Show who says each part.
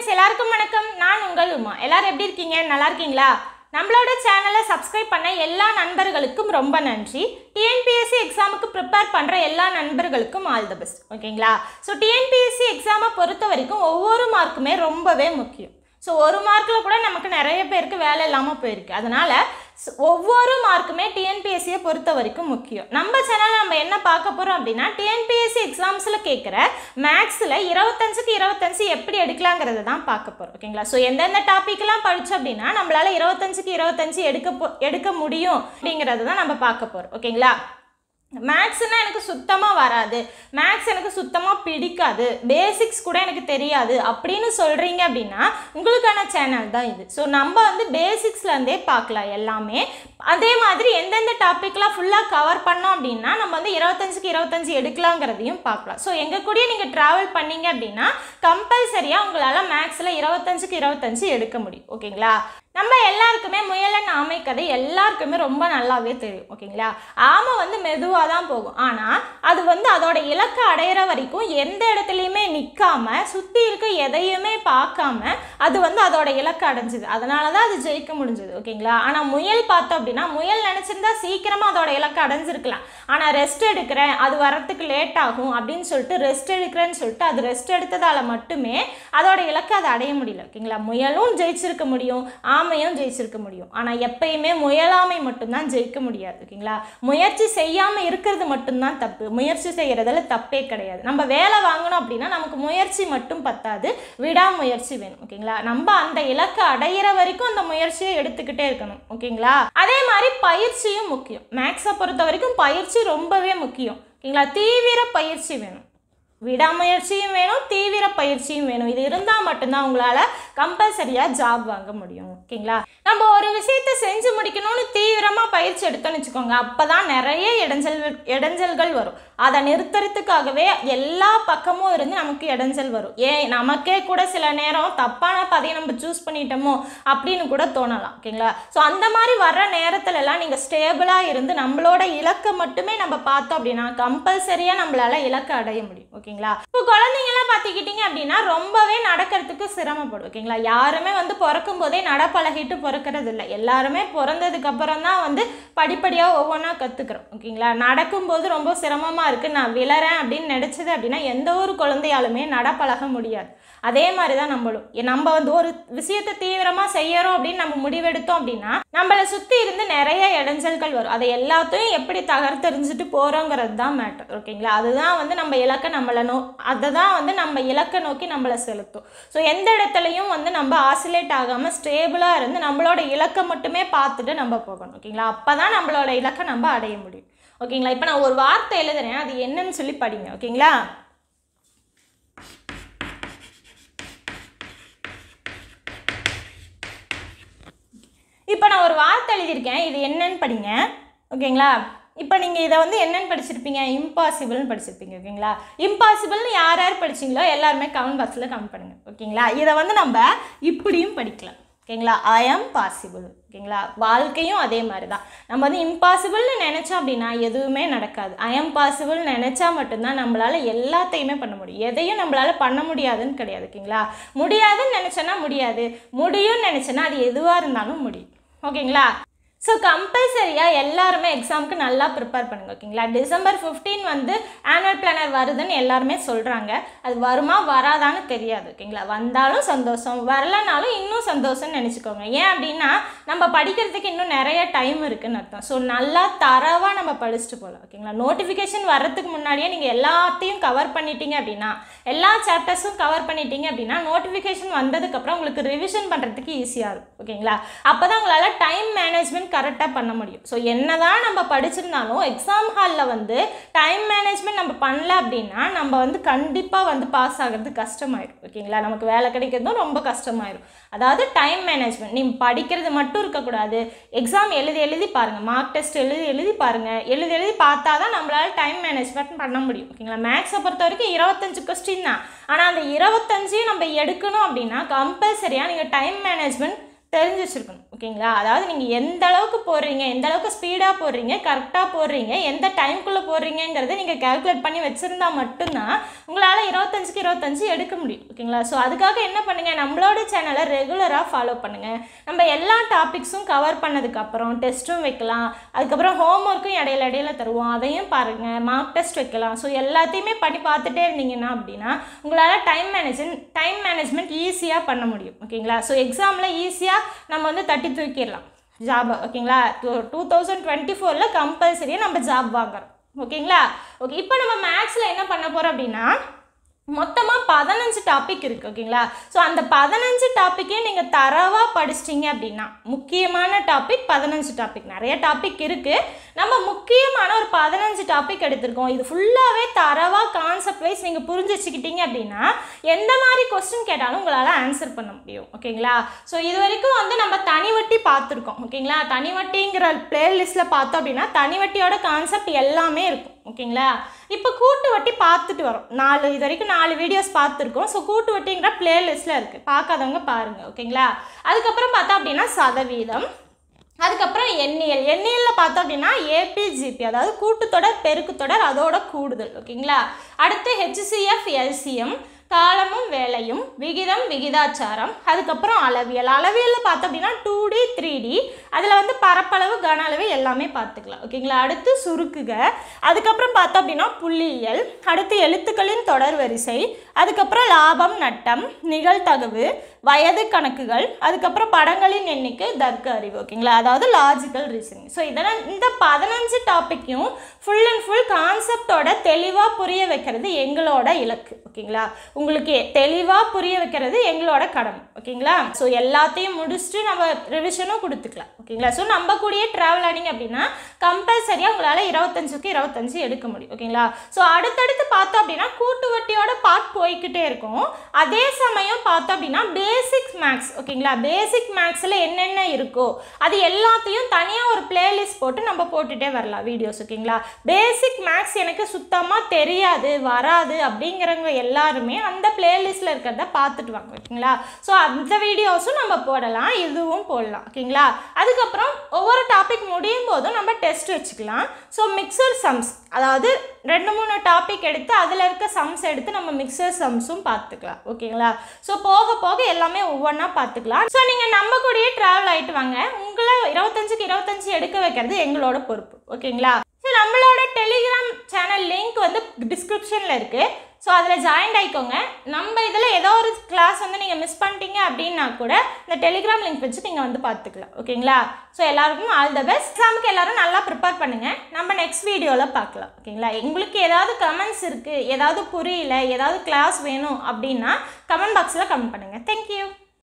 Speaker 1: friends எல்லாருக்கும் வணக்கம் நான் உங்கள் உமா எல்லாரும் எப்படி இருக்கீங்க நல்லா இருக்கீங்களா நம்மளோட சேனலை சப்ஸ்கிரைப் பண்ண எல்லா நண்பர்களுக்கும் ரொம்ப நன்றி டிஎன்பிஎஸ்சி எக்ஸாமுக்கு ப்ரிப்பேர் பண்ணுற எல்லா நண்பர்களுக்கும் ஆல் த பெஸ்ட் ஓகேங்களா ஸோ டிஎன்பிஎஸ்சி எக்ஸாமை பொறுத்த வரைக்கும் ஒவ்வொரு மார்க்குமே ரொம்பவே முக்கியம் ஸோ ஒரு மார்க்கில் கூட நமக்கு நிறைய பேருக்கு வேலை இல்லாமல் போயிருக்கு அதனால் ஸ்- ஒவ்வொரு மார்க்குமே டிஎன்பிஎஸ்சியை பொறுத்த வரைக்கும் முக்கியம் நம்ம சேனலில் நம்ம என்ன பார்க்க போகிறோம் அப்படின்னா டிஎன்பிஎஸ்சி எக்ஸாம்ஸில் கேட்குற மேக்ஸில் இருபத்தஞ்சுக்கு இருபத்தஞ்சு எப்படி எடுக்கலாங்கிறத தான் பார்க்க போகிறோம் ஓகேங்களா ஸோ எந்தெந்த டாப்பிக்லாம் படித்தோம் அப்படின்னா நம்மளால் இருபத்தஞ்சுக்கு இருபத்தஞ்சு எடுக்க போ எடுக்க முடியும் அப்படிங்கிறத தான் நம்ம பார்க்க போகிறோம் ஓகேங்களா மேக்ஸ்னால் எனக்கு சுத்தமாக வராது மேக்ஸ் எனக்கு சுத்தமாக பிடிக்காது பேசிக்ஸ் கூட எனக்கு தெரியாது அப்படின்னு சொல்கிறீங்க அப்படின்னா உங்களுக்கான சேனல் தான் இது ஸோ நம்ம வந்து பேசிக்ஸ்லேருந்தே பார்க்கலாம் எல்லாமே அதே மாதிரி எந்தெந்த டாப்பிக்லாம் ஃபுல்லாக கவர் பண்ணோம் அப்படின்னா நம்ம வந்து இருபத்தஞ்சுக்கு இருபத்தஞ்சு எடுக்கலாங்கிறதையும் பார்க்கலாம் ஸோ எங்கள் கூடயே நீங்கள் ட்ராவல் பண்ணீங்க அப்படின்னா கம்பல்சரியாக உங்களால் மேக்ஸில் இருபத்தஞ்சுக்கு இருபத்தஞ்சு எடுக்க முடியும் ஓகேங்களா நம்ம எல்லாருக்குமே முயலன் ஆமை கதை எல்லாருக்குமே ரொம்ப நல்லாவே தெரியும் ஓகேங்களா ஆமை வந்து மெதுவாக தான் போகும் ஆனால் அது வந்து அதோட இலக்கை அடையிற வரைக்கும் எந்த இடத்துலையுமே நிற்காம சுற்றி இருக்க எதையுமே பார்க்காம அது வந்து அதோட இலக்கை அடைஞ்சுது அதனால தான் அது ஜெயிக்க முடிஞ்சது ஓகேங்களா ஆனால் முயல் பார்த்தோம் அப்படின்னா முயல் நினச்சிருந்தா சீக்கிரமாக அதோட இலக்கை அடைஞ்சிருக்கலாம் ஆனால் ரெஸ்ட் எடுக்கிறேன் அது வரத்துக்கு லேட் ஆகும் அப்படின்னு சொல்லிட்டு ரெஸ்ட் எடுக்கிறேன்னு சொல்லிட்டு அது ரெஸ்ட் எடுத்ததால் மட்டுமே அதோட இலக்கை அதை அடைய முடியல ஓகேங்களா முயலும் ஜெயிச்சிருக்க முடியும் ஆமையும் ஜெயிச்சிருக்க முடியும் ஆனால் எப்பயுமே முயலாமை மட்டும்தான் ஜெயிக்க முடியாது ஓகேங்களா முயற்சி செய்யாமல் இருக்கிறது மட்டும்தான் தப்பு முயற்சி செய்கிறதுல தப்பே கிடையாது நம்ம வேலை வாங்கணும் அப்படின்னா நமக்கு முயற்சி மட்டும் பத்தாது விடாமுயற்சி வேணும் ஓகேங்களா நம்ம அந்த இலக்கை அடையிற வரைக்கும் அந்த முயற்சியை எடுத்துக்கிட்டே இருக்கணும் ஓகேங்களா அதே மாதிரி பயிற்சியும் முக்கியம் மேக்ஸை பொறுத்த வரைக்கும் பயிற்சி ரொம்பவே முக்கியம் ஓகேங்களா தீவிர பயிற்சி வேணும் விடாமுயற்சியும் வேணும் தீவிர பயிற்சியும் வேணும் இது இருந்தால் மட்டும்தான் உங்களால் கம்பல்சரியாக ஜாப் வாங்க முடியும் ஓகேங்களா நம்ம ஒரு விஷயத்தை செஞ்சு முடிக்கணும்னு தீவிரமாக பயிற்சி எடுத்தோம்னு வச்சுக்கோங்க அப்போ தான் நிறைய இடைஞ்சல் இடைஞ்சல்கள் வரும் அதை நிறுத்துறதுக்காகவே எல்லா பக்கமும் இருந்து நமக்கு இடைஞ்சல் வரும் ஏன் நமக்கே கூட சில நேரம் தப்பான பாதையை நம்ம சூஸ் பண்ணிட்டோமோ அப்படின்னு கூட தோணலாம் ஓகேங்களா ஸோ அந்த மாதிரி வர்ற நேரத்துல எல்லாம் நீங்கள் ஸ்டேபிளாக இருந்து நம்மளோட இலக்கை மட்டுமே நம்ம பார்த்தோம் அப்படின்னா கம்பல்சரியாக நம்மளால இலக்கை அடைய முடியும் ஓகேங்களா இப்போ குழந்தைங்கலாம் பார்த்துக்கிட்டிங்க அப்படின்னா ரொம்பவே நடக்கிறதுக்கு சிரமப்படும் ஓகேங்களா யாருமே வந்து பிறக்கும் போதே நட பழகிட்டு பிறக்கிறது இல்லை எல்லாருமே பிறந்ததுக்கு அப்புறம் தான் வந்து படிப்படியாக ஒவ்வொன்றா கற்றுக்குறோம் ஓகேங்களா நடக்கும்போது ரொம்ப சிரமமாக இருக்குது நான் விழறேன் அப்படின்னு நினச்சது அப்படின்னா எந்த ஒரு குழந்தையாலுமே நட பழக முடியாது அதே மாதிரி தான் நம்மளும் எ- நம்ம வந்து ஒரு விஷயத்தை தீவிரமாக செய்யறோம் அப்படின்னு நம்ம முடிவெடுத்தோம் அப்படின்னா நம்மளை சுற்றி இருந்து நிறைய இடைஞ்சல்கள் வரும் அதை எல்லாத்தையும் எப்படி தகர்த்தெறிஞ்சிட்டு போகிறோங்கிறது தான் மேட்டர் ஓகேங்களா அதுதான் வந்து நம்ம இலக்கை நம்மளை நோ அதை தான் வந்து நம்ம இலக்கை நோக்கி நம்மளை செலுத்தும் ஸோ எந்த இடத்துலையும் வந்து நம்ம ஆசிலேட் ஆகாமல் ஸ்டேபிளாக இருந்து நம்மளோட இலக்கை மட்டுமே பார்த்துட்டு நம்ம போகணும் ஓகேங்களா அப்போ தான் நம்மளோட இலக்கை நம்ம அடைய முடியும் ஓகேங்களா இப்போ நான் ஒரு வார்த்தை எழுதுறேன் அது என்னன்னு சொல்லி படிங்க ஓகேங்களா இப்போ நான் ஒரு வார்த்தை எழுதியிருக்கேன் இது என்னன்னு படிங்க ஓகேங்களா இப்போ நீங்கள் இதை வந்து என்னன்னு படிச்சிருப்பீங்க இம்பாசிபிள்னு படிச்சிருப்பீங்க ஓகேங்களா இம்பாசிபிள்னு யார் யார் படிச்சீங்களோ எல்லாருமே கமெண்ட் பாக்ஸில் கமெண்ட் பண்ணுங்கள் ஓகேங்களா இதை வந்து நம்ம இப்படியும் படிக்கலாம் ஓகேங்களா ஐ ஆம் பாசிபிள் ஓகேங்களா வாழ்க்கையும் அதே மாதிரி தான் நம்ம வந்து இம்பாசிபிள்னு நினச்சோம் அப்படின்னா எதுவுமே நடக்காது ஐ ஆம் பாசிபிள் நினச்சா மட்டும்தான் நம்மளால் எல்லாத்தையுமே பண்ண முடியும் எதையும் நம்மளால் பண்ண முடியாதுன்னு கிடையாது ஓகேங்களா முடியாதுன்னு நினச்சோன்னா முடியாது முடியும்னு நினச்சோன்னா அது எதுவாக இருந்தாலும் முடியும் ஓகேங்களா ஸோ கம்பல்சரியாக எல்லாருமே எக்ஸாமுக்கு நல்லா ப்ரிப்பேர் பண்ணுங்க ஓகேங்களா டிசம்பர் 15 வந்து ஆனுவல் பிளானர் வருதுன்னு எல்லாருமே சொல்கிறாங்க அது வருமா வராதான்னு தெரியாது ஓகேங்களா வந்தாலும் சந்தோஷம் வரலனாலும் இன்னும் சந்தோஷம்னு நினச்சிக்கோங்க ஏன் அப்படின்னா நம்ம படிக்கிறதுக்கு இன்னும் நிறைய டைம் இருக்குன்னு அர்த்தம் ஸோ நல்லா தரவாக நம்ம படிச்சுட்டு போகலாம் ஓகேங்களா நோட்டிஃபிகேஷன் வர்றதுக்கு முன்னாடியே நீங்கள் எல்லாத்தையும் கவர் பண்ணிட்டீங்க அப்படின்னா எல்லா சாப்டர்ஸும் கவர் பண்ணிட்டீங்க அப்படின்னா நோட்டிஃபிகேஷன் வந்ததுக்கப்புறம் உங்களுக்கு ரிவிஷன் பண்ணுறதுக்கு ஈஸியாக இருக்கும் ஓகேங்களா அப்போ தான் உங்களால் டைம் மேனேஜ்மெண்ட் கரெக்டாக பண்ண முடியும் ஸோ என்னதான் நம்ம படிச்சிருந்தாலும் எக்ஸாம் ஹாலில் வந்து டைம் மேனேஜ்மெண்ட் நம்ம பண்ணல அப்படின்னா நம்ம வந்து கண்டிப்பாக வந்து பாஸ் ஆகிறது கஷ்டமாயிடும் ஓகேங்களா நமக்கு வேலை கிடைக்கிறதும் ரொம்ப கஷ்டமாயிடும் அதாவது டைம் மேனேஜ்மெண்ட் நீ படிக்கிறது மட்டும் இருக்கக்கூடாது எக்ஸாம் எழுதி எழுதி பாருங்கள் மார்க் டெஸ்ட் எழுதி எழுதி பாருங்கள் எழுதி எழுதி பார்த்தா தான் நம்மளால் டைம் மேனேஜ்மெண்ட் பண்ண முடியும் ஓகேங்களா மேக்ஸை பொறுத்த வரைக்கும் இருபத்தஞ்சு கொஸ்டின் தான் ஆனால் அந்த இருபத்தஞ்சையும் நம்ம எடுக்கணும் அப்படின்னா கம்பல்சரியாக நீங்கள் டைம் மேனேஜ்மெண்ட் தெரிஞ்சு வச்சுருக்கணும் ஓகேங்களா அதாவது நீங்கள் எந்த அளவுக்கு போடுறீங்க எந்த அளவுக்கு ஸ்பீடாக போடுறீங்க கரெக்டாக போடுறீங்க எந்த டைம்குள்ளே போடுறீங்கிறத நீங்கள் கால்குலேட் பண்ணி வச்சுருந்தா மட்டும்தான் உங்களால் இருபத்தஞ்சுக்கு இருபத்தஞ்சு எடுக்க முடியும் ஓகேங்களா ஸோ அதுக்காக என்ன பண்ணுங்கள் நம்மளோட சேனலை ரெகுலராக ஃபாலோ பண்ணுங்கள் நம்ம எல்லா டாபிக்ஸும் கவர் பண்ணதுக்கப்புறம் டெஸ்ட்டும் வைக்கலாம் அதுக்கப்புறம் ஹோம் ஒர்க்கும் இடையில இடையில தருவோம் அதையும் பாருங்கள் மார்க் டெஸ்ட் வைக்கலாம் ஸோ எல்லாத்தையுமே பண்ணி பார்த்துட்டே இருந்தீங்கன்னா அப்படின்னா உங்களால் டைம் மேனேஜ்மெண்ட் டைம் மேனேஜ்மெண்ட் ஈஸியாக பண்ண முடியும் ஓகேங்களா ஸோ எக்ஸாமில் ஈஸியாக நம்ம வந்து தட்டி தூக்கிடலாம் ஜாப் ஓகேங்களா டூ டூ தௌசண்ட் டுவெண்ட்டி ஃபோரில் கம்பல்சரியாக நம்ம ஜாப் வாங்குறோம் ஓகேங்களா ஓகே இப்போ நம்ம மேக்ஸில் என்ன பண்ண போகிறோம் அப்படின்னா மொத்தமாக பதினஞ்சு டாபிக் இருக்குது ஓகேங்களா ஸோ அந்த பதினஞ்சு டாப்பிக்கே நீங்கள் தரவாக படிச்சிட்டிங்க அப்படின்னா முக்கியமான டாபிக் பதினஞ்சு டாபிக் நிறைய டாபிக் இருக்குது நம்ம முக்கியமான ஒரு பதினஞ்சு டாபிக் எடுத்திருக்கோம் இது ஃபுல்லாகவே தரவாக கான்செப்ட் வைஸ் நீங்கள் புரிஞ்சு வச்சுக்கிட்டீங்க அப்படின்னா எந்த மாதிரி கொஸ்டின் கேட்டாலும் உங்களால் ஆன்சர் பண்ண முடியும் ஓகேங்களா ஸோ இது வரைக்கும் வந்து நம்ம தனிவட்டி பார்த்துருக்கோம் ஓகேங்களா தனிவட்டிங்கிற பிளேலிஸ்ட்டில் பார்த்தோம் அப்படின்னா தனிவட்டியோட கான்செப்ட் எல்லாமே இருக்கும் ஓகேங்களா இப்போ கூட்டு வட்டி பார்த்துட்டு வரோம் நாலு இது வரைக்கும் நாலு வீடியோஸ் பார்த்துருக்கோம் ஸோ கூட்டு வட்டிங்கிற பிளேலிஸ்ட்டில் இருக்குது பார்க்காதவங்க பாருங்கள் ஓகேங்களா அதுக்கப்புறம் பார்த்தா அப்படின்னா சதவீதம் அதுக்கப்புறம் எண்ணியல் எண்ணியலில் பார்த்தோம் அப்படின்னா ஏபிஜிபி அதாவது கூட்டுத்தொடர் பெருக்குத்தொடர் அதோட கூடுதல் ஓகேங்களா அடுத்து ஹெச்சிஎஃப் எல்சிஎம் காலமும் வேலையும் விகிதம் விகிதாச்சாரம் அதுக்கப்புறம் அளவியல் அளவியலில் பார்த்தோம் அப்படின்னா டூ டி த்ரீ டி அதில் வந்து பரப்பளவு கன அளவு எல்லாமே பார்த்துக்கலாம் ஓகேங்களா அடுத்து சுருக்குக அதுக்கப்புறம் பார்த்தோம் அப்படின்னா புள்ளியியல் அடுத்து எழுத்துக்களின் தொடர் வரிசை அதுக்கப்புறம் லாபம் நட்டம் நிகழ்தகவு வயது கணக்குகள் அதுக்கப்புறம் படங்களின் எண்ணிக்கை தர்க்க அறிவு ஓகேங்களா அதாவது லாஜிக்கல் ரீசனிங் ஸோ இதெல்லாம் இந்த பதினஞ்சு டாப்பிக்கும் ஃபுல் அண்ட் ஃபுல் கான்செப்டோட தெளிவாக புரிய வைக்கிறது எங்களோட இலக்கு ஓகேங்களா உங்களுக்கு தெளிவாக புரிய வைக்கிறது எங்களோட கடமை ஓகேங்களா ஸோ எல்லாத்தையும் முடிச்சுட்டு நம்ம ரிவிஷனும் கொடுத்துக்கலாம் ஓகேங்களா ஸோ நம்ம கூடயே ட்ராவல் ஆனிங்க அப்படின்னா கம்பல்சரியாக உங்களால் இருபத்தஞ்சுக்கு இருபத்தஞ்சு எடுக்க முடியும் ஓகேங்களா ஸோ அடுத்தடுத்து பார்த்தோம் அப்படின்னா கூட்டு வட்டியோட பார்ட் போய்க்கிட்டே இருக்கும் அதே சமயம் பார்த்தோம் அப்படின்னா பேசிக் மேக்ஸ் ஓகேங்களா பேசிக் மேக்ஸில் என்னென்ன இருக்கோ அது எல்லாத்தையும் தனியாக ஒரு பிளேலிஸ்ட் போட்டு நம்ம போட்டுகிட்டே வரலாம் வீடியோஸ் ஓகேங்களா பேசிக் மேக்ஸ் எனக்கு சுத்தமாக தெரியாது வராது அப்படிங்கிறவங்க எல்லாருமே அந்த பிளேலிஸ்ட்டில் இருக்கிறத பார்த்துட்டு வாங்க ஓகேங்களா ஸோ அந்த வீடியோஸும் நம்ம போடலாம் இதுவும் போடலாம் ஓகேங்களா அதுக்கப்புறம் ஒவ்வொரு டாபிக் முடியும் போதும் நம்ம டெஸ்ட் வச்சுக்கலாம் ஸோ மிக்சர் சம்ஸ் அதாவது ரெண்டு மூணு டாபிக் எடுத்து அதில் இருக்க சம்ஸ் எடுத்து நம்ம மிக்சர் சம்ஸும் பார்த்துக்கலாம் ஓகேங்களா ஸோ போக போக எல்லாமே ஒவ்வொன்றா பார்த்துக்கலாம் ஸோ நீங்கள் நம்ம கூடயே ட்ராவல் ஆகிட்டு வாங்க உங்களை இருபத்தஞ்சுக்கு இருபத்தஞ்சு எடுக்க வைக்கிறது எங்களோட பொறுப்பு ஓகேங்களா ஸோ நம்மளோட டெலிகிராம் சேனல் லிங்க் வந்து டிஸ்கிரிப்ஷனில் இருக்குது ஸோ அதில் ஜாயின் ஆகிக்கோங்க நம்ம இதில் ஏதோ ஒரு கிளாஸ் வந்து நீங்கள் மிஸ் பண்ணிட்டீங்க அப்படின்னா கூட இந்த டெலிகிராம் லிங்க் வச்சு நீங்கள் வந்து பார்த்துக்கலாம் ஓகேங்களா ஸோ எல்லாருக்கும் ஆல் த பெஸ்ட் எக்ஸாமுக்கு எல்லாரும் நல்லா ப்ரிப்பேர் பண்ணுங்கள் நம்ம நெக்ஸ்ட் வீடியோவில் பார்க்கலாம் ஓகேங்களா உங்களுக்கு ஏதாவது கமெண்ட்ஸ் இருக்குது ஏதாவது புரியல ஏதாவது கிளாஸ் வேணும் அப்படின்னா கமெண்ட் பாக்ஸில் கமெண்ட் பண்ணுங்கள் தேங்க்யூ